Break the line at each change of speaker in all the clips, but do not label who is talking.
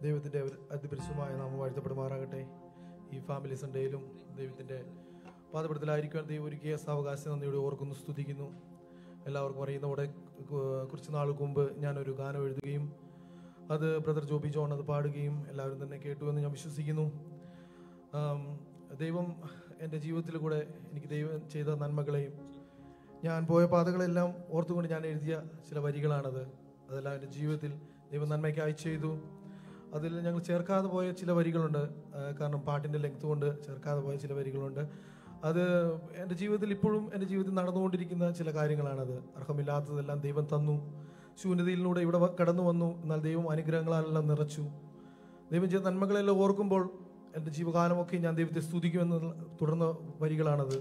ദൈവത്തിൻ്റെ അതിപരിശുമായ നാമം വാഴ്ത്തപ്പെടുമാറാകട്ടെ ഈ ഫാമിലി സൺഡേയിലും ദൈവത്തിൻ്റെ പാതപ്പെടുത്തലായിരിക്കാൻ ദൈവം ഒരുക്കിയ സാവകാശം നന്ദിയോടെ ഓർക്കുന്നു സ്തുതിക്കുന്നു എല്ലാവർക്കും അറിയുന്ന ഇവിടെ കുറച്ച് നാൾക്ക് മുമ്പ് ഞാനൊരു ഗാനം എഴുതുകയും അത് ബ്രദർ ജോബി ജോൺ അത് പാടുകയും എല്ലാവരും തന്നെ കേട്ടു എന്ന് ഞാൻ വിശ്വസിക്കുന്നു ആം, ദൈവം എൻ്റെ ജീവിതത്തിൽ കൂടെ എനിക്ക് ദൈവം ചെയ്ത നന്മകളെയും ഞാൻ പോയ പാതകളെല്ലാം ഓർത്തുകൊണ്ട് ഞാൻ എഴുതിയ ചില വരികളാണത് അതെല്ലാം എൻ്റെ ജീവിതത്തിൽ ദൈവം നന്മയ്ക്കായി ചെയ്തു അതിൽ ഞങ്ങൾ ചേർക്കാതെ പോയ ചില വരികളുണ്ട് ആ, കാരണം പാട്ടിൻ്റെ ലെങ്ത് കൊണ്ട് ചേർക്കാതെ പോയ ചില വരികളുണ്ട് അത് എൻ്റെ ജീവിതത്തിൽ ഇപ്പോഴും എൻ്റെ ജീവിതത്തിൽ നടന്നുകൊണ്ടിരിക്കുന്ന ചില കാര്യങ്ങളാണത് അർഹമില്ലാത്തതെല്ലാം ദൈവം തന്നു ശൂന്യതയിലൂടെ ഇവിടെ വ- കടന്നു വന്നു എന്നാൽ ദൈവം അനുഗ്രഹങ്ങളെല്ലാം നിറച്ചു ദൈവം ചെയ്ത നന്മകളെല്ലാം ഓർക്കുമ്പോൾ എൻ്റെ ജീവകാലമൊക്കെ ഞാൻ ദൈവത്തെ സ്തുതിക്കുമെന്ന് തുടർന്ന വരികളാണത്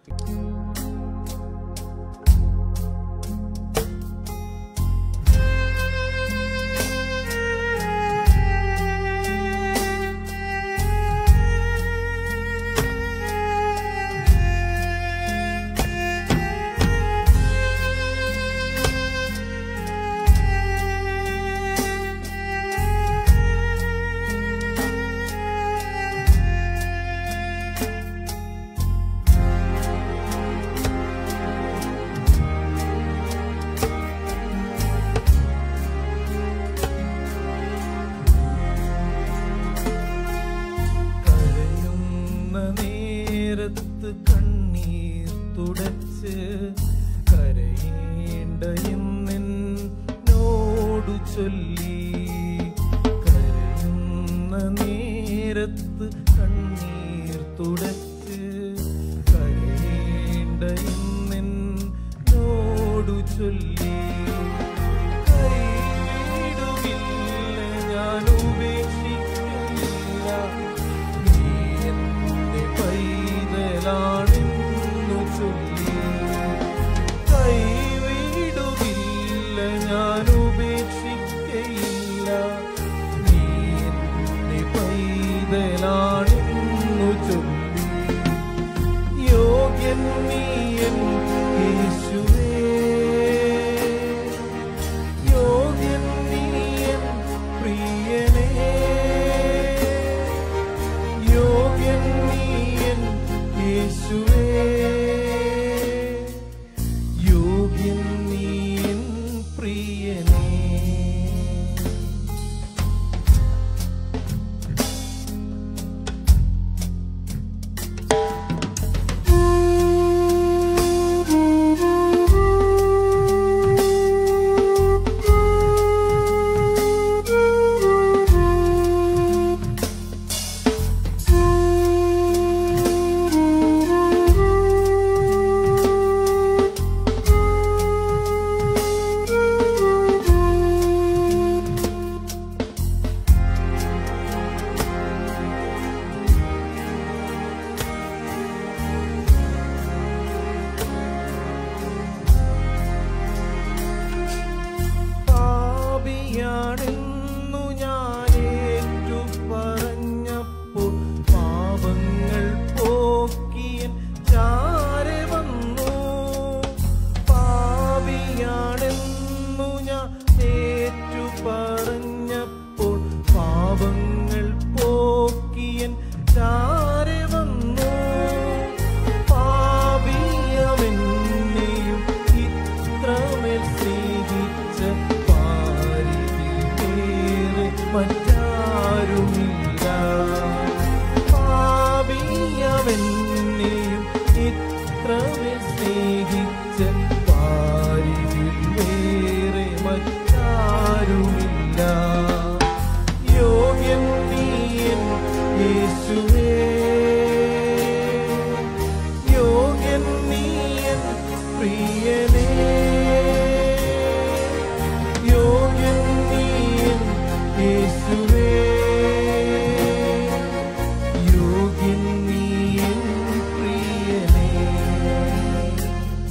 കരയുന്ന നേരത്ത് കണ്ണീർ തുടച്ച് കരയേണ്ട എന്നോടു ചൊല്ലി കരയുന്ന നേരത്ത് കണ്ണീർ തുടച്ച് കരയേണ്ട എന്നോടു ചൊല്ലി കൈവിടുകില്ല ഞാൻ ഉപേക്ഷിക്കില്ല നീ എന്റെ പൈതലാണെന്നു ചൊല്ലി കൈവിടുകില്ല ഞാൻ ഉപേക്ഷിക്കയില്ല നീ എന്റെ പൈതലാണെന്നു ചൊല്ലി യോഗ്യൻ നീയൻ യേശുവേ യോഗ്യൻ നീയൻ പ്രിയനേ യോഗ്യൻ നീയൻ യേശുവേ യോഗ്യൻ നീയൻ പ്രിയനേ പാപിയാണെന്നു ഞാൻ ഏറ്റു പറഞ്ഞപ്പോൾ പാപങ്ങൾ പോക്കിയൻ ചാരെ വന്നു പാപിയാണെന്നു ഞാൻ ഏറ്റു പറഞ്ഞപ്പോൾ പാപങ്ങൾ പോക്കിയൻ ചാരെ വന്നു പാപിയമെന്നെയും ഇത്രമേൽ സ്നേഹിച്ച പാരിതിൽ വേറെ മറ്റാരുമില്ല പാപിയമെന്നെയും ഇത്രമേൽ സ്നേഹിച്ച പാരിതിൽ വേറെ മറ്റാരുമില്ല യോഗ്യൻ നീയൻ യേശുവേ യോഗ്യൻ നീയൻ പ്രിയനേ യോഗ്യൻ നീയൻ യേശുവേ യോഗ്യൻ നീയൻ പ്രിയനേ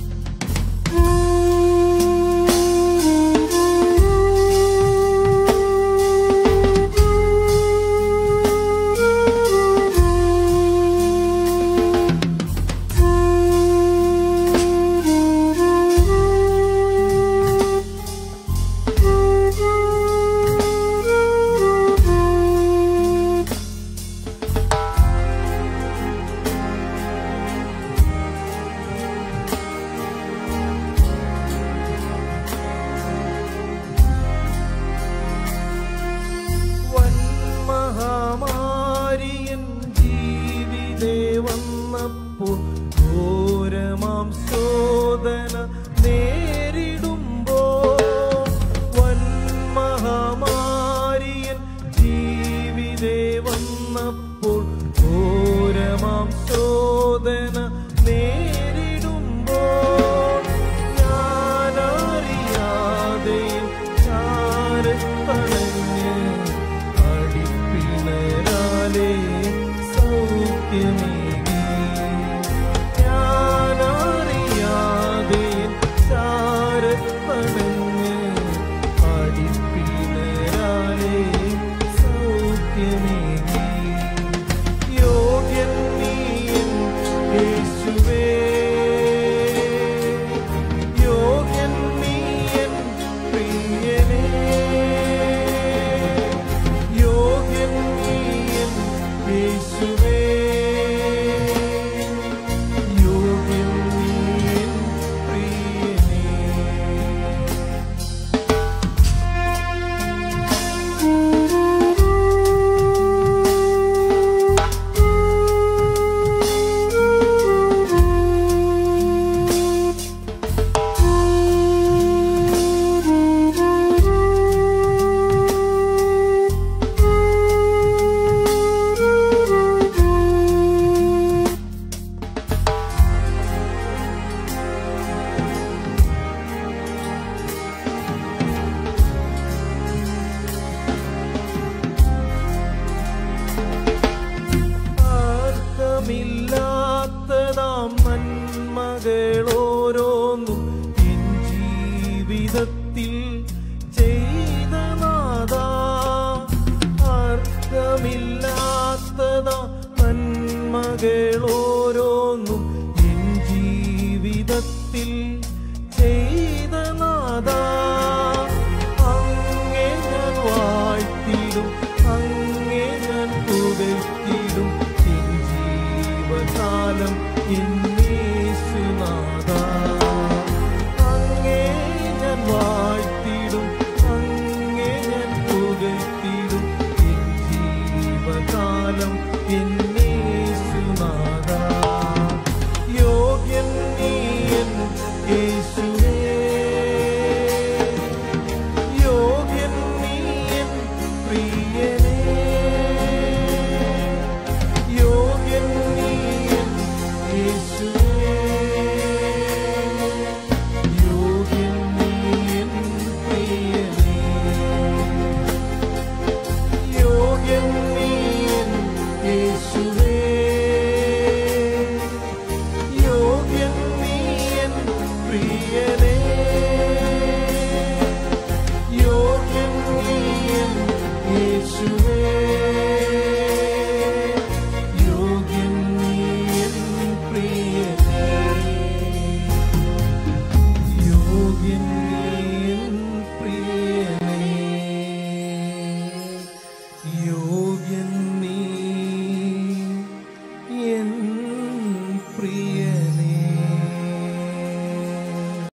ചെയ്തതാ നന്മകളോരോന്നും എൻ ജീവിതത്തിൽ ചെയ്ത നാദാ അങ്ങേ ഞാൻ വാഴ്ത്തിടും അങ്ങേ ഞാൻ പുകഴ്ത്തിടും എൻ ജീവകാലം എന്നേശുനാഥാ അങ്ങേ ഞാൻ വാഴ്ത്തിടും അങ്ങേ ഞാൻ പുകഴ്ത്തിടും എൻ ജീവകാലം എന്നേശുനാഥാ